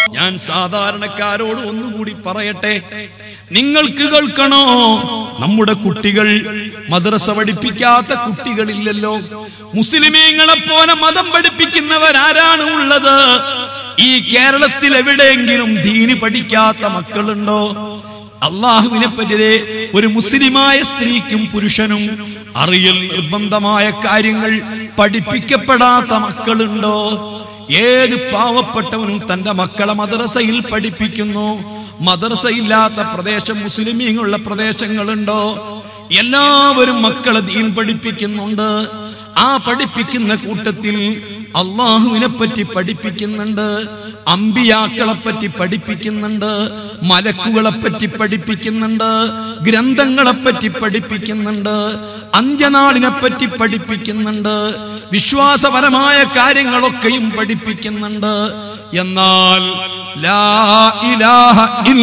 ഞാൻ സാധാരണക്കാരോട് ഒന്നുകൂടി പറയട്ടെ നിങ്ങൾക്ക് കേൾക്കണോ നമ്മുടെ കുട്ടികൾ മദ്രസ പഠിപ്പിക്കാത്ത കുട്ടികളില്ലല്ലോ മുസ്ലിമീങ്ങളെ പോലെ മതം പഠിപ്പിക്കുന്നവരാരാണ് ഉള്ളത് ഈ കേരളത്തിൽ എവിടെയെങ്കിലും ദീന് പഠിക്കാത്ത മക്കളുണ്ടോ അള്ളാഹുവിനെ പറ്റിയതേ ഒരു മുസ്ലിമായ സ്ത്രീക്കും പുരുഷനും അറിയൽ നിർബന്ധമായ കാര്യങ്ങൾ പഠിപ്പിക്കപ്പെടാത്ത മക്കളുണ്ടോ ഏത് പാവപ്പെട്ടവനും തന്റെ മക്കളെ മദ്രസയിൽ പഠിപ്പിക്കുന്നു മദ്രസ ഇല്ലാത്ത പ്രദേശം മുസ്ലിമീങ്ങളുള്ള പ്രദേശങ്ങളുണ്ടോ എല്ലാവരും മക്കളെ ദീൻ പഠിപ്പിക്കുന്നുണ്ട് ആ പഠിപ്പിക്കുന്ന കൂട്ടത്തിൽ അള്ളാഹുവിനെ പറ്റി പഠിപ്പിക്കുന്നുണ്ട് അമ്പിയാക്കളെ പറ്റി പഠിപ്പിക്കുന്നുണ്ട് മലക്കുകളെ പറ്റി പഠിപ്പിക്കുന്നുണ്ട് ഗ്രന്ഥങ്ങളെ പറ്റി പഠിപ്പിക്കുന്നുണ്ട് അന്ത്യനാളിനെ പറ്റി പഠിപ്പിക്കുന്നുണ്ട് വിശ്വാസപരമായ കാര്യങ്ങളൊക്കെയും പഠിപ്പിക്കുന്നുണ്ട് എന്നാൽ ലാ ഇലാഹ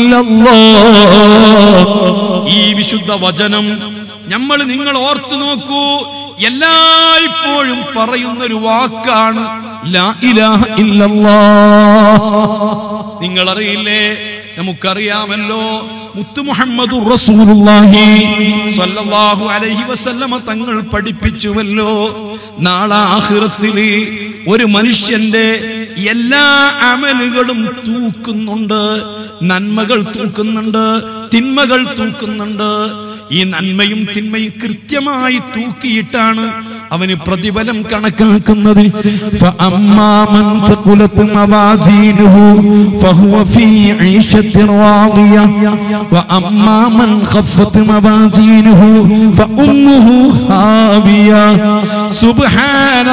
ഇല്ലല്ലാഹ് ഈ വിശുദ്ധ വചനം നമ്മൾ നിങ്ങൾ ഓർത്തു നോക്കൂ എല്ലായ്പ്പോഴും പറയുന്ന ഒരു വാക്കാണ് ലാ ഇലാഹ ഇല്ലല്ലാഹ് നിങ്ങൾ അറിയില്ലേ നമുക്കറിയാമല്ലോ മുത്തു മുഹമ്മദ് റസൂലുള്ളാഹി സ്വല്ലല്ലാഹു അലൈഹി വസല്ലമ തങ്ങൾ പഠിപ്പിച്ചുവല്ലോ നാളെ ആഖിറത്തില് ഒരു മനുഷ്യന്റെ എല്ലാ അമലുകളും തൂക്കുന്നുണ്ട് നന്മകൾ തൂക്കുന്നുണ്ട് തിന്മകൾ തൂക്കുന്നുണ്ട് ഈ നന്മയും തിന്മയും കൃത്യമായി തൂക്കിയിട്ടാണ് അവന് പ്രതിഫലം കണക്കാക്കുന്നത് فأما من ثقلت موازينه فهو في عيشة راضية وأما من خفت موازينه فأمه هاوية سبحان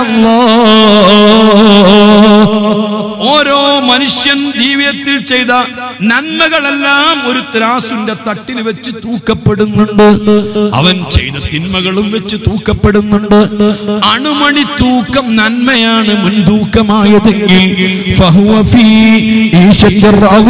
الله ഓരോ മനുഷ്യൻ ജീവിതത്തിൽ ചെയ്ത നന്മകളെല്ലാം ഒരു ത്രാസിന്റെ തട്ടിൽ വെച്ച് തൂക്കപ്പെടുന്നുണ്ട് അവൻ ചെയ്ത തിന്മകളും വെച്ച് തൂക്കപ്പെടുന്നുണ്ട് അണുമണി തൂക്കം നന്മയാണ് മുൻതൂക്കമായതെങ്കിൽ فهو في عيشة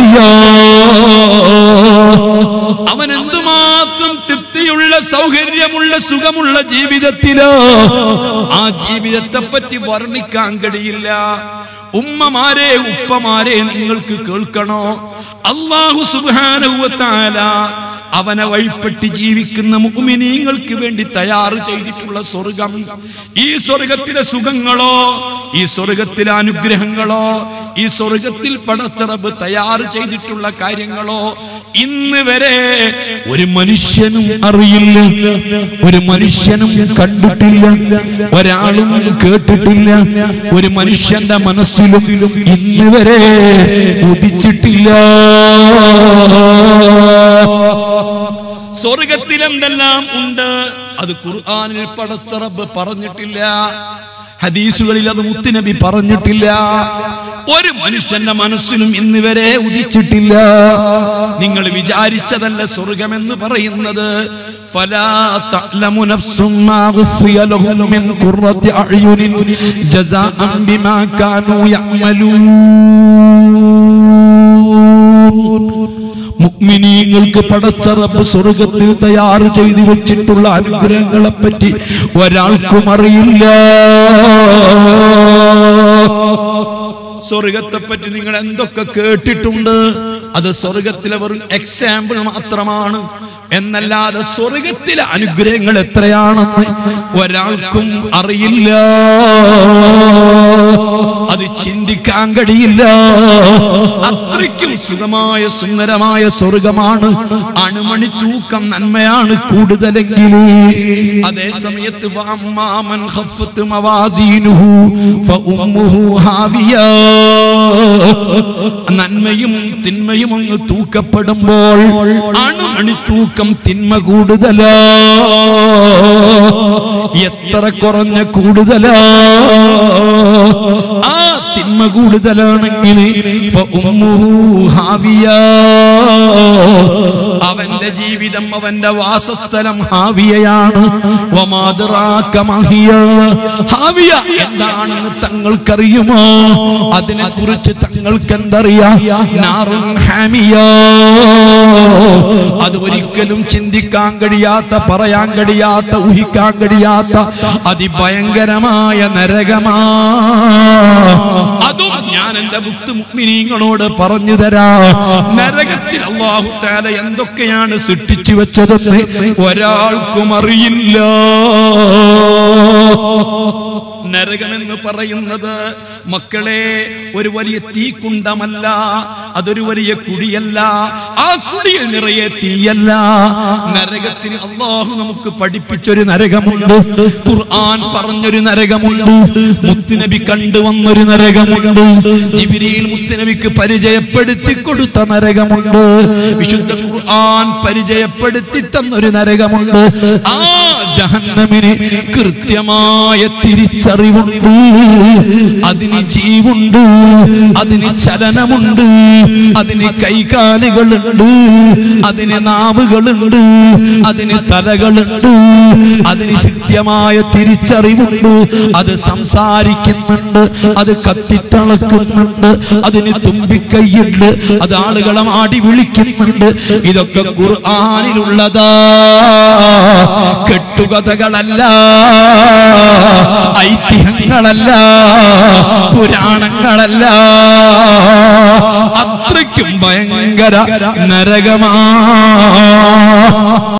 راضية അവൻ എന്തുമാത്രം തൃപ്തിയുള്ള സൗകര്യമുള്ള സുഖമുള്ള ജീവിതത്തിലോ ആ ജീവിതത്തെ പറ്റി വർണ്ണിക്കാൻ കഴിയില്ല ഉമ്മമാരെ ഉപ്പമാരെ നിങ്ങൾക്ക് കേൾക്കണോ അള്ളാഹു സുബാനുവത്താല അവനെ വഴിപ്പെട്ട് ജീവിക്കുന്ന മുഅ്മിനീങ്ങൾക്ക് വേണ്ടി തയ്യാറ് ചെയ്തിട്ടുള്ള സ്വർഗം ഈ സ്വർഗത്തിലെ സുഖങ്ങളോ ഈ സ്വർഗത്തിലെ അനുഗ്രഹങ്ങളോ ഈ സ്വർഗത്തിൽ പടത്തിറബ് തയ്യാറ് ചെയ്തിട്ടുള്ള കാര്യങ്ങളോ ഇന്ന് വരെ ഒരു മനുഷ്യനും അറിയില്ല ഒരു മനുഷ്യനും കണ്ടിട്ടില്ല ഒരാളും കേട്ടിട്ടില്ല ഒരു മനുഷ്യന്റെ മനസ്സിലും ഇന്ന് വരെ ഉദിച്ചിട്ടില്ല സ്വർഗത്തിൽ എന്തെല്ലാം ഉണ്ട് അത് ഖുർആനിൽ പടച്ചറബ് പറഞ്ഞിട്ടില്ല ഹദീസുകളിൽ അത് മുത്തുനബി പറഞ്ഞിട്ടില്ല ഒരു മനുഷ്യന്റെ മനസ്സിലും ഇന്ന് വരെ ഉദിച്ചിട്ടില്ല നിങ്ങൾ വിചാരിച്ചതല്ല സ്വർഗമെന്ന് പറയുന്നത് فلا تعلم نفس ما غفي لهم من قرة أعين جزاء بما كانوا يعملون മുഗ്മിനീങ്ങൾക്ക് പടച്ചറപ്പ് സ്വർഗത്തിൽ തയ്യാർ ചെയ്തു വെച്ചിട്ടുള്ള അനുഗ്രഹങ്ങളെ പറ്റി ഒരാൾക്കും അറിയില്ല സ്വർഗത്തെ പറ്റി നിങ്ങൾ എന്തൊക്കെ കേട്ടിട്ടുണ്ട് അത് സ്വർഗത്തിലെ വെറും എക്സാമ്പിൾ മാത്രമാണ് എന്നല്ലാതെ സ്വർഗത്തിലെ അനുഗ്രഹങ്ങൾ എത്രയാണെന്ന് ഒരാൾക്കും അറിയില്ല അത് ചിന്തിക്കാൻ കഴിയില്ല അത്രയ്ക്കും സുഖമായ സുന്ദരമായ സ്വർഗമാണ് അണുമണി തൂക്കം നന്മയാണ് കൂടുതലെങ്കിൽ അതേ സമയത്ത് ഫഅമ്മാമൻ ഖഫത്ത് മവാസീനുഹു ഫഉമ്മുഹു ഹാവിയ നന്മയും തിന്മയും അങ്ങ് തൂക്കപ്പെടുമ്പോൾ അണുമണി തൂക്കം തിന്മ കൂടുതലാ എത്ര കുറഞ്ഞ കൂടുതലാ ആ തിന്മ കൂടുതലാണെങ്കിൽ ഫഉമ്മുഹു ഹാവിയ അവന്റെ ജീവിതം അവന്റെ വാസസ്ഥലം ഹാവിയയാണ് വമാദ്റാക മഹിയ ഹാവിയ എന്താണെന്ന് തങ്ങൾക്കറിയുമോ അതിനെ കുറിച്ച് തങ്ങൾക്ക് എന്തറിയാം നാറുൻ ഹാമിയ അത് ഒരിക്കലും ചിന്തിക്കാൻ കഴിയാത്ത പറയാൻ കഴിയാത്ത ഊഹിക്കാൻ കഴിയാത്ത അതിഭയങ്കരമായ നരകമാ അതും ഞാൻ ഞാൻ എന്റെ മുത്ത് മുഅ്മിനീങ്ങളോട് പറഞ്ഞു തരാ നരകത്തിൽ അള്ളാഹു താല എന്തൊക്കെയാണ് സൃഷ്ടിച്ചു വെച്ചതെന്ന് ഒരാൾക്കും അറിയില്ല നരകമെന്ന് പറയുന്നത് മക്കളെ ഒരു വലിയ തീക്കുണ്ടമല്ല അതൊരു വലിയ കുടിയല്ല ആ കുടിയിൽ നിറയെ തീയല്ല നരകത്തിന് അള്ളാഹു നമുക്ക് പഠിപ്പിച്ചൊരു നരകമുണ്ട് ഖുർആൻ പറഞ്ഞൊരു നരകമുണ്ട് മുത്തുനബി കണ്ടുവന്നൊരു നരകമുണ്ട് ജിബിരിയിൽ മുത്തുനബിക്ക് പരിചയപ്പെടുത്തി കൊടുത്ത നരകമുണ്ട് വിശുദ്ധ ഖുർആൻ പരിചയപ്പെടുത്തി തന്നൊരു നരകമുണ്ട് ആ ജഹന്നമിന് കൃത്യമായ തിരിച്ചറിവുണ്ട് അതിന് ജീവുണ്ട് അതിന് ചലനമുണ്ട് അതിന് കൈകാലുകളുണ്ട് അതിന് നാവുകളുണ്ട് അതിന് തലകളുണ്ട് അതിന് കൃത്യമായ തിരിച്ചറിവുണ്ട് അത് സംസാരിക്കുന്നുണ്ട് അത് കത്തിത്തളക്കുന്നുണ്ട് അതിന് തുമ്പിക്കൈയുണ്ട് അത് ആളുകളെ മാടി വിളിക്കുന്നുണ്ട് ഇതൊക്കെ ഖുർആാനിലുള്ളതാ കെട്ടുകഥകളല്ല ഐതിഹ്യങ്ങളല്ല പുരാണങ്ങളല്ല അത്രയ്ക്കും ഭയങ്കര നരകമാ